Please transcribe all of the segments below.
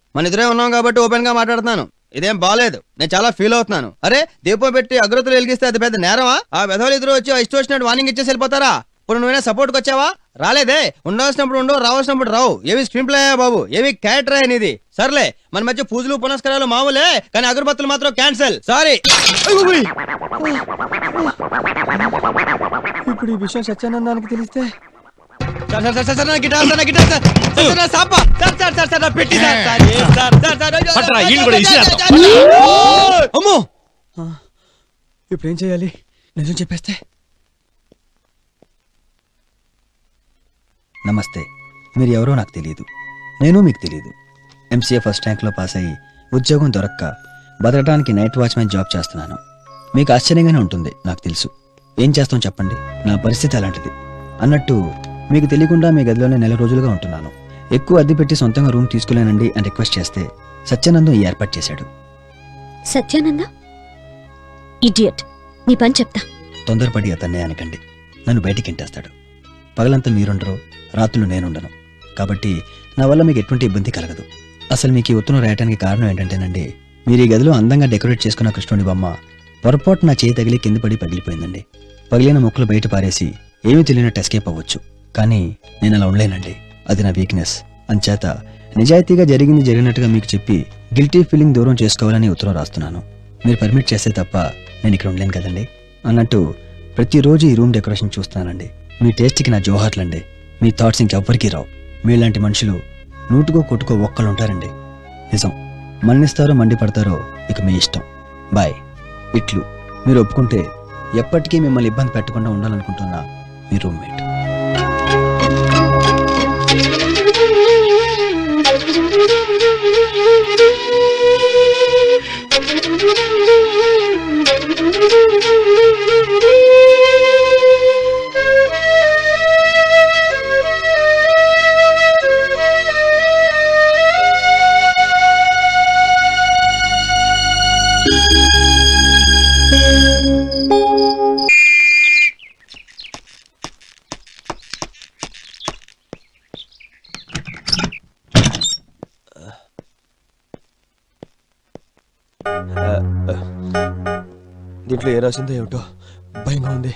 మన ఇద్దరే ఉన్నాం కాబట్టి ఓపెన్ గా మాట్లాడుతున్నాను ఇదేం బాలేదు నేను చాలా ఫీల్ అవుతున్నాను అరే దీపం పెట్టి అగ్రతులు వెలిగిస్తే అది పెద్ద నేరమా ఆ వెధవలు ఇద్దరు వచ్చి ఇష్టం వచ్చినట్టు వార్నింగ్ ఇచ్చేసి వెళ్ళిపోతారా ఇప్పుడు నువ్వైనా సపోర్ట్కి వచ్చావా రాలేదే ఉండవలసినప్పుడు ఉండవు రావాల్సినప్పుడు రావు ఏవి స్క్రీన్ ప్లే బాబు ఏవి క్యారెక్టర్ అనేది సర్లే మన మధ్య పూజలు పునస్కారాలు మామూలే కానీ అగరబత్తులు మాత్రం క్యాన్సిల్ సారీ ఇప్పుడు ఈ విషయం సత్యానందానికి తెలిస్తే sir sir sir sir sir నా గిటార్ సార్ నా గిటార్ సార్ సార్ సార్ నా సాప సార్ సార్ సార్ సార్ నా పెట్టి సార్ సార్ ఏ సార్ సార్ సార్ అయ్యో, పట్టరా, సార్, ఈయన సార్, కూడా సార్, ఇసిరేద్దాం. Sir, sir. అమ్మో ఆ, ఇప్పుడు ఏం చేయాలి నిజం చెప్పేస్తే నమస్తే మీరు ఎవరో నాకు తెలియదు నేను మీకు తెలియదు ఎంసీఏ ఫస్ట్ ర్యాంక్లో పాస్ అయ్యి ఉద్యోగం దొరక్క బతకడానికి నైట్ వాచ్మెన్ జాబ్ చేస్తున్నాను మీకు ఆశ్చర్యంగానే ఉంటుంది నాకు తెలుసు ఏం చేస్తాం చెప్పండి నా పరిస్థితి అలాంటిది అన్నట్టు మీకు తెలియకుండా మీ గదిలోనే నెల రోజులుగా ఉంటున్నాను ఎక్కువ అద్దె పెట్టి సొంతంగా రూమ్ తీసుకోలేనండి అని రిక్వెస్ట్ చేస్తే సత్యానందం ఈ ఏర్పాటు చేశాడు సత్యానంద ఇడియట్ నీ పని చెప్తా తొందరపడి అతన్నే అనకండి నన్ను బయటికి ఇంటేస్తాడు పగలంతా మీరుండరు రాత్రులు నేనుండను కాబట్టి నా వల్ల మీకు ఎటువంటి ఇబ్బంది కలగదు అసలు మీకు ఈ ఉత్తరం రాయడానికి కారణం ఏంటంటేనండి మీరు ఈ గదిలో అందంగా డెకరేట్ చేసుకున్న కృష్ణుని బొమ్మ పొరపాటు నా చేయి తగిలి కింద పడి పగిలిపోయిందండి పగిలిన ముక్కలు బయట పారేసి ఏమీ తెలియనట్టు ఎస్కేప్ అవ్వచ్చు కానీ నేను అలా ఉండలేనండి అది నా వీక్నెస్ అంచేత నిజాయితీగా జరిగింది జరిగినట్టుగా మీకు చెప్పి గిల్టీ ఫీలింగ్ దూరం చేసుకోవాలని ఉత్తరం రాస్తున్నాను మీరు పర్మిట్ చేస్తే తప్ప నేను ఇక్కడ ఉండలేను కదండి అన్నట్టు ప్రతిరోజు ఈ రూమ్ డెకరేషన్ చూస్తానండి మీ టేస్ట్కి నా జోహార్లండి మీ థాట్స్ ఇంకెవ్వరికీ రావు మీలాంటి మనుషులు నూటుకో కొట్టుకో ఒక్కళ్ళు ఉంటారండి నిజం మన్నిస్తారో మండిపడతారో ఇక మీ ఇష్టం బాయ్ ఇట్లు మీరు ఒప్పుకుంటే ఎప్పటికీ మిమ్మల్ని ఇబ్బంది పెట్టకుండా ఉండాలనుకుంటున్నా మీ రూమ్మేట్ దీంట్లో ఏ రాసిందో ఏమిటో భయంగా ఉంది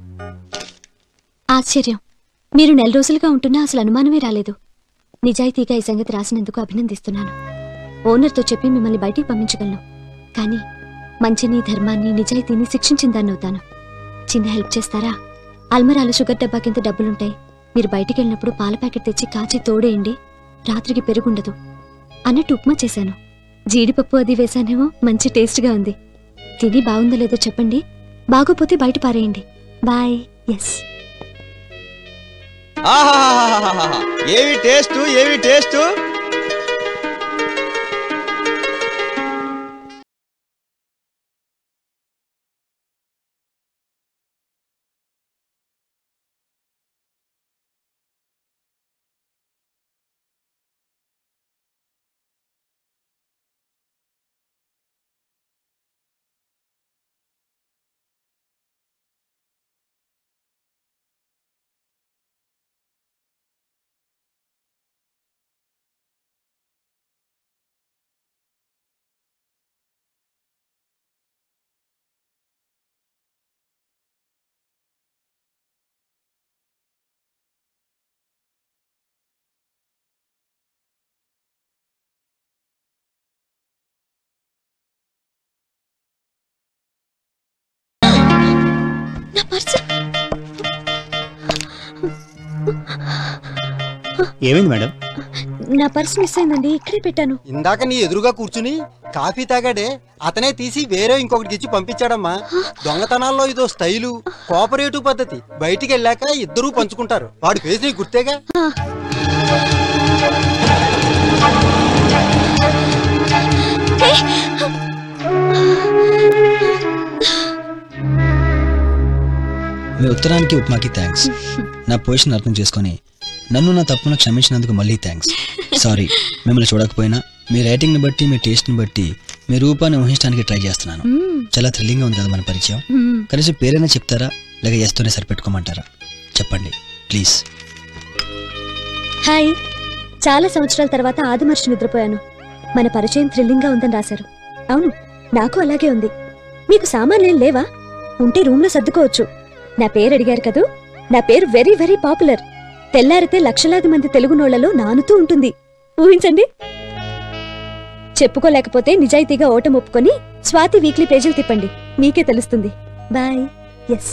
ఆశ్చర్యం మీరు నెల రోజులుగా ఉంటున్నా అసలు అనుమానమే రాలేదు నిజాయితీగా ఈ సంగతి రాసినందుకు అభినందిస్తున్నాను ఓనర్తో చెప్పి మిమ్మల్ని బయటికి పంపించగలను కానీ మంచిని ధర్మాన్ని నిజాయితీని శిక్షించిన దాన్ని అవుతాను చిన్న హెల్ప్ చేస్తారా అల్మరాలో షుగర్ డబ్బా కింద డబ్బులుంటాయి మీరు బయటికి వెళ్ళినప్పుడు పాల ప్యాకెట్ తెచ్చి కాచి తోడేయండి రాత్రికి పెరుగుండదు అన్నట్టు ఉప్మా చేశాను జీడిపప్పు అది వేశానేమో మంచి టేస్ట్గా ఉంది తిని బాగుందో లేదో చెప్పండి బాగోపోతే బయట పారేయండి బాయ్ ఎస్ ఆహాహాహాహాహా. ఏవి టేస్ట్ ఏవి టేస్ట్ నా పర్సు ఏమైంది మేడం నా పర్సు మిస్ అయిందండి ఇక్కడే పెట్టాను ఇందాక నీ ఎదురుగా కూర్చుని కాఫీ తాగాడే అతనే తీసి వేరే ఇంకొకటికి ఇచ్చి పంపించాడమ్మా దొంగతనాల్లో ఇదో స్టైలు కోఆపరేటివ్ పద్ధతి బయటికి వెళ్ళాక ఇద్దరూ పంచుకుంటారు వాడి ఫేస్ నీకు గుర్తేగా మీ ఉత్తరానికి ఉప్మాకి థ్యాంక్స్ నా పొజిషన్ అర్థం చేసుకొని నన్ను నా తప్పును క్షమించినందుకు మళ్ళీ థ్యాంక్స్ సారీ మిమ్మల్ని చూడకపోయినా మీ రైటింగ్ని బట్టి మీ టేస్ట్ని బట్టి మీ రూపాన్ని ఊహించడానికి ట్రై చేస్తున్నాను మ్మ్. చాలా థ్రిల్లింగ్గా ఉంది కదా మన పరిచయం మ్మ్. కనీసం పేరైనా చెప్తారా లేక ఎస్తూనే సరిపెట్టుకోమంటారా చెప్పండి ప్లీజ్ హాయ్ చాలా సంవత్సరాల తర్వాత ఆదిమర్చి నిద్రపోయాను మన పరిచయం థ్రిల్లింగ్ గా ఉందని రాశారు అవును నాకు అలాగే ఉంది మీకు సామాన్లేం లేవా ఉంటే రూమ్ లో సర్దుకోవచ్చు నా పేరు అడిగారు కదూ నా పేరు వెరీ వెరీ పాపులర్ తెల్లారితే లక్షలాది మంది తెలుగునోళ్లలో నానుతూ ఉంటుంది ఊహించండి చెప్పుకోలేకపోతే నిజాయితీగా ఓటం ఒప్పుకొని స్వాతి వీక్లీ పేజీలు తిప్పండి మీకే తెలుస్తుంది బాయ్ ఎస్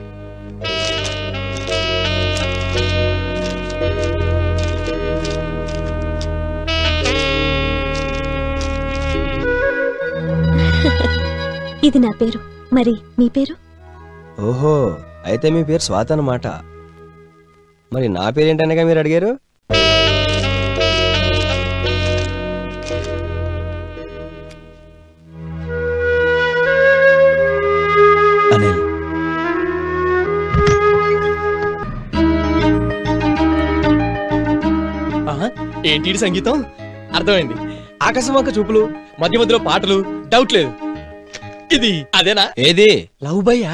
ఇది నా పేరు మరి మీ పేరు ఓహో అయితే మీ పేరు స్వాత అన్నమాట మరి నా పేరేంటనగా మీరు అడిగారు అనిల్ ఆహా, ఏంటి ఈ సంగీతం అర్థమైంది ఆకాశం వంక చూపులు మధ్య మధ్యలో పాటలు డౌట్ లేదు ఇది అదేనా ఏది లవ్ భయ్యా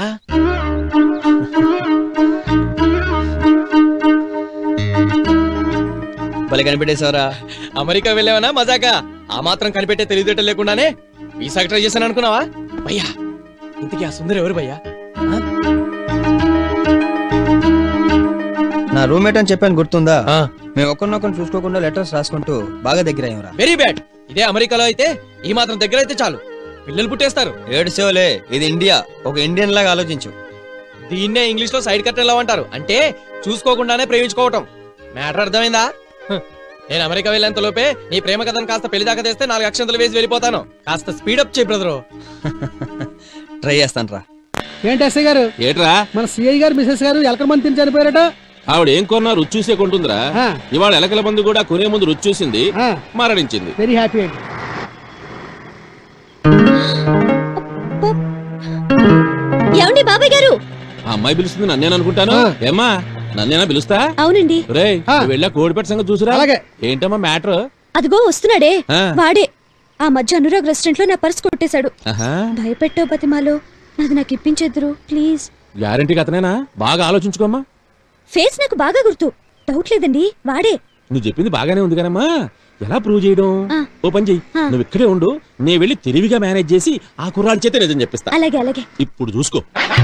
భలే కనిపెట్టేశావరా అమెరికా వెళ్ళావనా మజాకా ఆ మాత్రం కనిపెట్టే తెలివితేటలు లేకుండానే వీసా ట్రై చేశాను అనుకున్నావా భయ్యా ఇంతకీ ఆ సుందరి ఎవరు భయ్యా నా రూమ్మేట్ అని చెప్పాను గుర్తుందా మేము ఒకరినొకరు చూసుకోకుండా లెటర్స్ రాసుకుంటూ బాగా దగ్గర అయ్యారా వెరీ బ్యాడ్ ఇదే అమెరికాలో అయితే ఈ మాత్రం దగ్గర అయితే చాలు పిల్లలు పుట్టేస్తారు ఏడ్చేవలే ఇది ఇండియా ఒక ఇండియన్ లాగా ఆలోచించు దీన్నే ఇంగ్లీష్ లో సైడ్ కట్ ఎలా అంటారు అంటే చూసుకోకుండానే ప్రేమించుకోవటం మ్యాటర్ అర్థమైందా హ్. నేను అమెరికా వెళ్ళేంత లోపే నీ ప్రేమ కథను కాస్త పెళ్లి దాకా తెస్తే నాలుగు అక్షంతలు వేసి వెళ్ళిపోతాను కాస్త స్పీడప్ చేయి బ్రదరు ట్రై చేస్తాను రా ఏంటి ఎస్ఐ గారు ఏట్రా మన సిఐ గారు మిసెస్ గారు ఎలకల మంది తిని చనిపోయారట ఆవిడ ఏం కొన్నా రుచి చూసే కొంటుందిరా ఆ. ఇవాళ ఎలకల మందు కూడా కొనే ముందు రుచి చూసింది ఆ. మరణించింది వెరీ హ్యాపీ అండి ఏమండి బాబాయ్ గారు ఆ అమ్మాయి పిలుస్తుంది నన్నేను అనుకుంటాను ఆ. ఏమ్మా నన్నేనా పిలుస్తా అవునండి రే ఆ. వెళ్ళా కోడిపెట్ట సంగతి చూసురా అలాగే. ఏంటమ్మా మ్యాటర్ అదిగో వస్తున్నాడే ఆ. వాడే ఆ మధ్య అనురాగ్ రెస్టారెంట్ లో నా పర్స్ కొట్టేశాడు భయపెట్టో బతిమాలో నాది నాకు ఇప్పించేద్దరు ప్లీజ్ గ్యారంటీకి అతనేనా బాగా ఆలోచించుకోమ్మా ఫేస్ నాకు బాగా గుర్తు డౌట్ లేదండి వాడే నువ్వు చెప్పింది బాగానే ఉంది కదమ్మా ఎలా ప్రూవ్ చేయడం ఆ. ఓ పని చెయ్యి ఆ. నువ్వు ఇక్కడే ఉండు నేను వెళ్ళి తెలివిగా మేనేజ్ చేసి ఆ కుర్రాడి చేతే నిజం చెప్పిస్తా అలాగే అలాగే ఇప్పుడు చూసుకో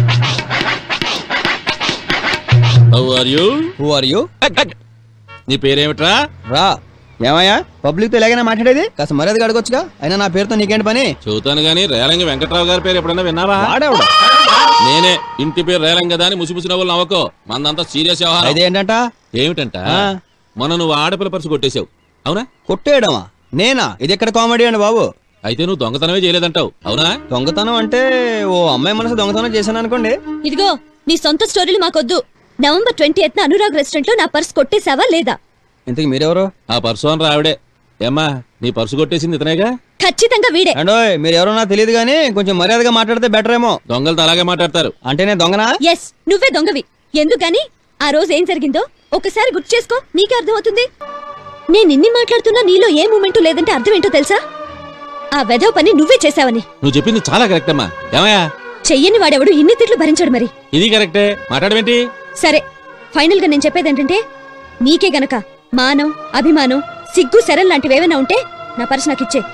how are you who are you నీ పేరేమిట్రా రా ఏమయ్యా పబ్లిక్ తో ఎలాగైనా మాట్లాడేది కాస్త మర్యాదగా అడగొచ్చుగా అయినా నా పేరుతో నీకేంటి పని చెబుతాను గానీ రేలంగి వెంకట్రావు గారి పేరు ఎప్పుడైనా విన్నావా వాడేవాడు నేనే ఇంటి పేరు రేలంగి కదా అని ముసిముసి నవ్వులు నవ్వకో మందంతా సీరియస్ వ్యవహారం అయితే ఏంటంట ఏమిటంట ఆ. మొన్న నువ్వు ఆడపిల్ల పరుసు కొట్టేశావు అవునా కొట్టేయడమా నేనా ఇది ఎక్కడ కామెడీ అండి బాబు అయితే నువ్వు దొంగతనమే చేయలేదంటావు అవునా దొంగతనం అంటే ఓ అమ్మాయి మనసు దొంగతనం చేశాను అనుకోండి ఇదిగో నీ సొంత స్టోరీలు మాకొద్దు November twenty eighth Anurag restaurant లో నా పర్స్ కొట్టేశావా లేదా ఇంతకు మీరెవరు ఆ పర్సు అని రావిడే ఏమ్మా నీ పర్సు కొట్టేసింది ఇతనేగా ఖచ్చితంగా వీడే అండోయ్ మీరు ఎవరో నాకు తెలియదు కానీ కొంచెం మర్యాదగా మాట్లాడితే బెటర్ ఏమో దొంగలతో అలాగే మాట్లాడతారు అంటే నేను దొంగనా ఎస్ నువ్వే దొంగవి ఎందుకని ఆ రోజు ఏం జరిగిందో ఒకసారి గుర్తు చేసుకో నీకే అర్థమవుతుంది నేను ఇన్ని మాట్లాడుతున్నా నీలో ఏ మూమెంట్ లేదంటే అర్థం ఏంటో తెలుసా ఆ వెధవ పని నువ్వే చేశావని నువ్వు చెప్పింది చాలా కరెక్ట్ అమ్మా ఏమయ్యా చెయ్యని వాడెవడు ఇన్ని తిట్లు భరించాడు మరి ఇది కరెక్టే మాట్లాడమేంటి సరే ఫైనల్ గా నేను చెప్పేది ఏంటంటే నీకే గనక మానం అభిమానం సిగ్గు శరం లాంటివి ఏమైనా ఉంటే నా పర్స్ నాకు ఇచ్చే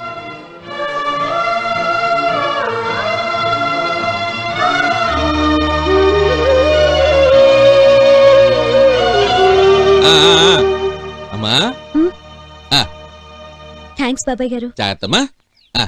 ఆ, ఆ, ఆ. అమ్మా థ్యాంక్స్ బాబాయ్ గారు జాగ్రత్తమ్మా ఆ,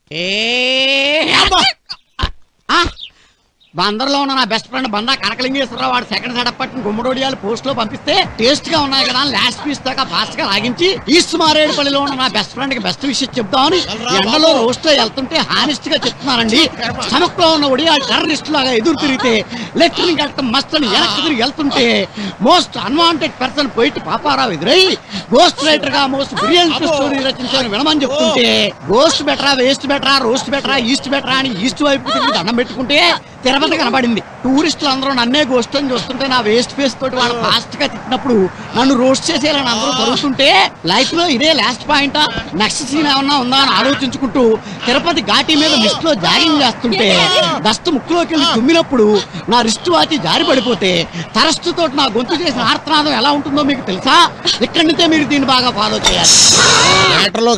బందర్లో ఉన్న నా బెస్ట్ ఫ్రెండ్ బందా కనకలింగేశ్వరరావు వాడు సెకండ్ సెటప్ పట్టిన గుమ్మడోడియాలు పోస్ట్ లో పంపిస్తే టేస్ట్ గా ఉన్నాయి కదా లాస్ట్ పీస్ దాకా ఫాస్ట్ గా లాగించి ఈస్ట్ మారేడుపల్లిలో ఉన్న నా బెస్ట్ ఫ్రెండ్ కి బెస్ట్ విషయం చెప్దామని ఎండలో రోస్ట్ లో వెళ్తుంటే హానెస్ట్ గా చెప్తున్నానండి స్టమక్ లో ఉన్న ఒడియాలు టెర్రరిస్ట్ లాగా ఎదురు తిరిగితే లెఫ్టినెంట్ వెళ్ళటం మస్త్ అని వెనక్కి తిరిగి వెళ్తుంటే most unwanted person poet Paparao ఎదురై గోస్ట్ రైటర్ గా మోస్ట్ బ్రిలియంట్ స్టోరీ రచించాను వినమని చెప్తుంటే గోస్ట్ బెటరా వేస్ట్ బెటరా రోస్ట్ బెటరా ఈస్ట్ బెటరా అని ఈస్ట్ వైపు తిరిగి దండం పెట్టుకుంటే తిరుపతి కనబడింది టూరిస్టులు అందరూ నన్నే గోస్ట్ అని చూస్తుంటే నా వేస్ట్ ఫేస్ తోటి వాళ్ళు ఫాస్ట్ గా తిట్టినప్పుడు నన్ను రోస్ట్ చేసేయాలని అందరూ జరుగుతుంటే లైఫ్ లో ఇదే లాస్ట్ పాయింట్ నెక్స్ట్ సీన్ ఏమన్నా ఉందా అని ఆలోచించుకుంటూ తిరుపతి ఘాటి మీద లిస్ట్ లో జాగింగ్ చేస్తుంటే దస్తు ముక్కులోకి వెళ్ళి తుమ్మినప్పుడు నా రిస్ట్ వాచి జారి పడిపోతే తరస్తు తోటి నా గొంతు చేసిన ఆర్తనాదం ఎలా ఉంటుందో మీకు తెలుసా ఇక్కడి నుంచే మీరు దీన్ని బాగా ఫాలో చేయాలి మ్యాటర్లోకి రా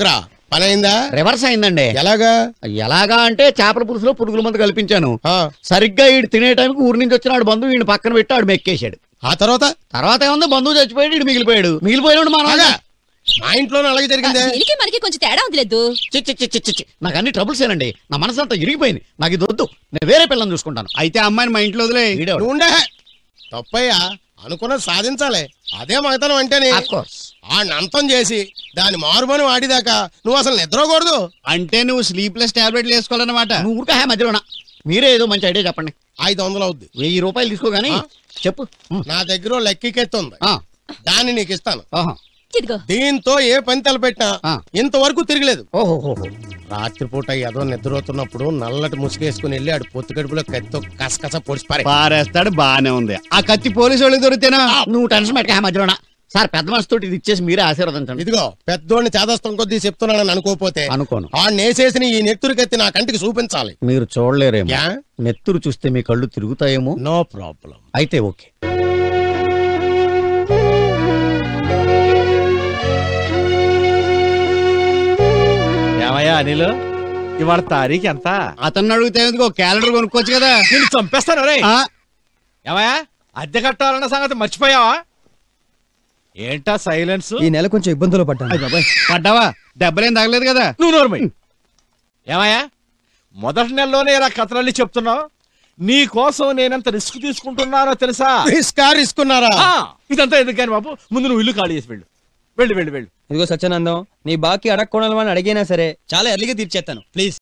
పని అయిందా రివర్స్ అయిందండి ఎలాగా ఎలాగా అంటే చేపల పులుసులో పురుగుల మందు కల్పించాను ఆ, సరిగ్గా ఈడు తినే టైంకి ఊరి నుంచి వచ్చిన ఆడు బంధువు ఈయన పక్కన పెట్టి ఆడు మెక్కేశాడు ఆ తర్వాత తర్వాత ఏముంది బంధువు చచ్చిపోయాడు ఈడు మిగిలిపోయాడు మిగిలిపోయాడు మా అలాగా మా ఇంట్లోనే అలాగే జరిగిందే దీనికి మనకి కొంచెం తేడా ఉందిలేదు చిచ్చి చిచ్చి చిచ్చి నాకు అన్ని ట్రబుల్స్ ఏనండి నా మనసు అంతా ఇరిగిపోయింది నాకు ఇది వద్దు నేను వేరే పిల్లని చూసుకుంటాను అయితే అమ్మాయిని మా ఇంట్లో వదిలే వీడేవాడు. నువ్వు ఉండే తప్పయ్యా అనుకున్నది సాధించాలి అదే మగతనం అంటేనే Of course. ఆ నంతం చేసి దాని మారుమని వాడిదాకా నువ్వు అసలు నిద్రకూడదు అంటే నువ్వు స్లీప్లెస్ టాబ్లెట్లు వేసుకోవాలన్నమాట నువ్వు ఊరికే హే మధ్యలోన మీరే ఏదో మంచి ఐడియా చెప్పండి ఐదు వందలు అవుద్ది వెయ్యి రూపాయలు తీసుకోగాని ఆ? చెప్పు ఉం. నా దగ్గర లెక్కికెత్తి ఉంది ఆ, దాన్ని నీకు ఇస్తాను ఆహా. ఇదిగో దీంతో ఏ పని తలపెట్టినా ఆ. ఇంతవరకు తిరగలేదు ఓహో హో, హో. రాత్రిపూట ఏదో నిద్రపోతున్నప్పుడు నల్లటి ముసుగేసుకుని వెళ్ళి ఆడు పొత్తు కడుపులో కత్తితో కసకస పొడిచి పారే పారేస్తాడు బానే ఉంది ఆ కత్తి పోలీసు వాళ్ళకి దొరికితేనా నువ్వు టెన్షన్ పెట్టక హే మధ్యలోన సార్ పెద్ద మనసుతో ఇది ఇచ్చేసి మీరే ఆశీర్వదించండి ఇదిగో పెద్దోడిని చేదస్తం కొద్దీ చెప్తున్నానని అనుకోపోతే అనుకోను ఆ నేసేసిన ఈ నెత్తురు కత్తి నా కంటికి చూపించాలి మీరు చూడలేరేమో యా? నెత్తురు చూస్తే మీ కళ్ళు తిరుగుతాయేమో నో ప్రాబ్లం అయితే ఓకే ఏమయ్యా అనిల్ ఇవాళ తారీఖు ఎంత అతన్ని అడిగితే ఎందుకో క్యాలెండర్ కొనుక్కోవచ్చు కదా నేను చంపేస్తాను రే ఆ, ఏమయ్యా అద్దె కట్టాలన్న సంగతి మర్చిపోయావా ఏంటా సైలెన్స్ ఈ నెల కొంచెం ఇబ్బందులు పడ్డాను అయ్ బాబాయ్, పడ్డావా దెబ్బలేం తగలేదు కదా నువ్వు నోర్మై ఏమయ్యా మొదటి నెలలోనే ఇలా కథలన్నీ చెప్తున్నావు నీ కోసం నేనెంత రిస్క్ తీసుకుంటున్నానో తెలుసా రిస్కా రిస్కున్నారా ఆ, ఇదంతా ఎందుకు కానీ బాబు ముందు నువ్వు ఇల్లు ఖాళీ చేసి వెళ్ళు వెళ్ళు వెళ్ళు వెళ్ళు ఇదిగో సత్యానందం నీ బాకీ అడగకూడదు అని అడిగినా సరే చాలా ఎర్లీగా తీర్చేస్తాను ప్లీజ్